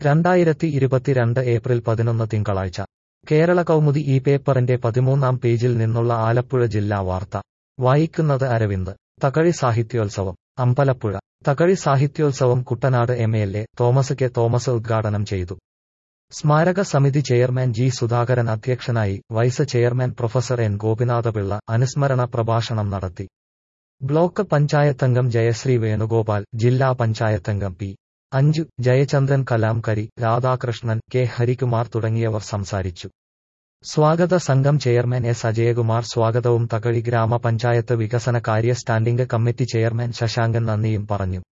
രണ്ടായിരത്തി ഇരുപത്തിരണ്ട് ഏപ്രിൽ പതിനൊന്ന് തിങ്കളാഴ്ച കേരള കൗമുദി ഈ പേപ്പറിന്റെ പതിമൂന്നാം പേജിൽ നിന്നുള്ള ആലപ്പുഴ ജില്ലാ വാർത്ത വായിക്കുന്നത് അരവിന്ദ് തകഴി സാഹിത്യോത്സവം അമ്പലപ്പുഴ തകഴി സാഹിത്യോത്സവം Kuttanad M L A Thomas K Thomas ഉദ്ഘാടനം ചെയ്തു സ്മാരക സമിതി ചെയർമാൻ ജി സുധാകരൻ അധ്യക്ഷനായി vice chairman professor N Gopinathapillai അനുസ്മരണ പ്രഭാഷണം നടത്തി ബ്ലോക്ക് പഞ്ചായത്തംഗം ജയശ്രീ വേണുഗോപാൽ ജില്ലാ പഞ്ചായത്തംഗം പി അഞ്ജു ജയചന്ദ്രൻ കലാംകരി രാധാകൃഷ്ണൻ കെ ഹരികുമാർ തുടങ്ങിയവർ സംസാരിച്ചു സ്വാഗത സംഘം ചെയർമാൻ എസ് അജയകുമാർ സ്വാഗതവും തകഴി ഗ്രാമപഞ്ചായത്ത് വികസന കാര്യ സ്റ്റാൻഡിംഗ് കമ്മിറ്റി ചെയർമാൻ ശശാങ്കൻ നന്ദിയും പറഞ്ഞു